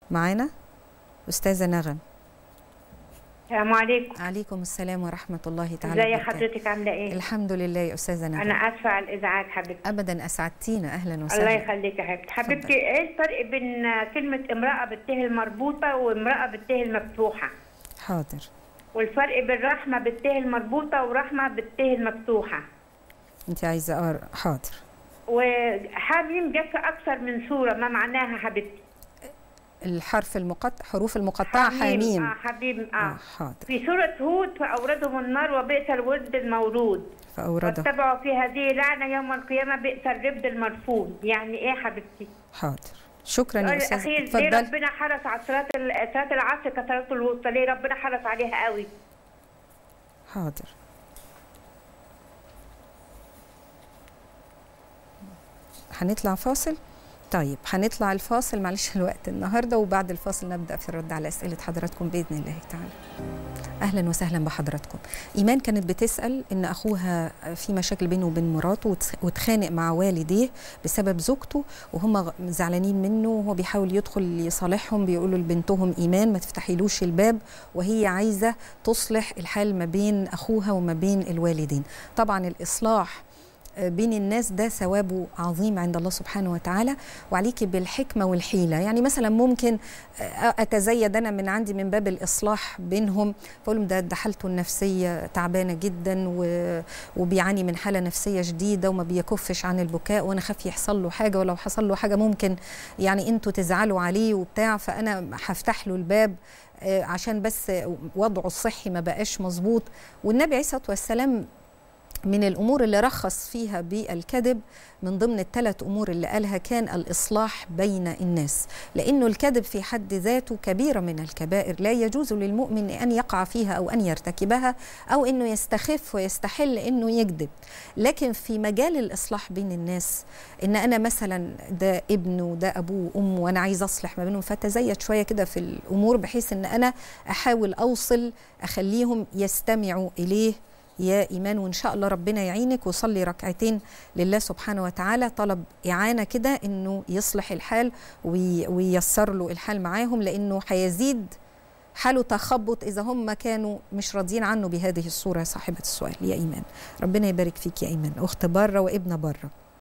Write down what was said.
معانا استاذه نغم السلام عليكم عليكم السلام ورحمه الله تعالى ازي وبركاته. حضرتك عامله ايه الحمد لله يا استاذه نغم انا اسفه على الازعاج حبيبتي ابدا اسعدتينا اهلا الله وسهلا يخليك يا حبيبتي حبيبتي ايه الفرق بين كلمه امراه بالته المربوطه وامراه بالته المفتوحه حاضر والفرق بين رحمه بالته المربوطه ورحمه بالته المفتوحه انت عايزه اقرا حاضر وحاميم جت في اكثر من صوره ما معناها حبيبتي الحرف المقطع حروف المقطعه حميم اه حبيب اه, آه حاضر في سورة هود فأوردهم النار وبئس الورد المورود فاورده واتبعوا في هذه لعنة يوم القيامة بئس الرفد المرفوض يعني إيه حبيبتي؟ حاضر شكرا يا السؤال استاذه الأخير ليه اتفضلي ربنا حرص على صلاة ال- صلاة العصر كصلاة الوسطى ليه ربنا حرص عليها قوي؟ حاضر هنطلع فاصل طيب هنطلع الفاصل معلش الوقت النهارده وبعد الفاصل نبدا في الرد على اسئله حضراتكم باذن الله تعالى اهلا وسهلا بحضراتكم ايمان كانت بتسال ان اخوها في مشاكل بينه وبين مراته وتس- واتخانق مع والديه بسبب زوجته وهم غ- زعلانين منه وهو بيحاول يدخل يصالحهم بيقولوا لبنتهم ايمان ما تفتحيلوش الباب وهي عايزه تصلح الحال ما بين اخوها وما بين الوالدين طبعا الاصلاح بين الناس ده ثوابه عظيم عند الله سبحانه وتعالى وعليكي بالحكمة والحيلة يعني مثلا ممكن أتزيد أنا من عندي من باب الإصلاح بينهم فأقول لهم ده ده حالته النفسية تعبانة جدا و- وبيعاني من حالة نفسية شديدة وما بيكفش عن البكاء وأنا خاف يحصل له حاجة ولو حصل له حاجة ممكن يعني أنتوا تزعلوا عليه وبتاع فأنا هفتح له الباب آه، عشان بس وضعه الصحي ما بقاش مظبوط والنبي عليه الصلاة والسلام من الامور اللي رخص فيها بالكذب من ضمن الثلاث امور اللي قالها كان الاصلاح بين الناس لانه الكذب في حد ذاته كبيره من الكبائر لا يجوز للمؤمن ان يقع فيها او ان يرتكبها او انه يستخف ويستحل انه يكذب لكن في مجال الاصلاح بين الناس ان انا مثلا ده ابنه وده ابوه وامه وانا عايز اصلح ما بينهم فتزيد شويه كده في الامور بحيث ان انا احاول اوصل اخليهم يستمعوا اليه يا إيمان وإن شاء الله ربنا يعينك وصلي ركعتين لله سبحانه وتعالى طلب إعانة كده إنه يصلح الحال وي- وييسر له الحال معاهم لأنه هيزيد حاله تخبط إذا هم كانوا مش راضيين عنه بهذه الصورة يا صاحبة السؤال يا إيمان ربنا يبارك فيك يا إيمان أخت بره وابن بره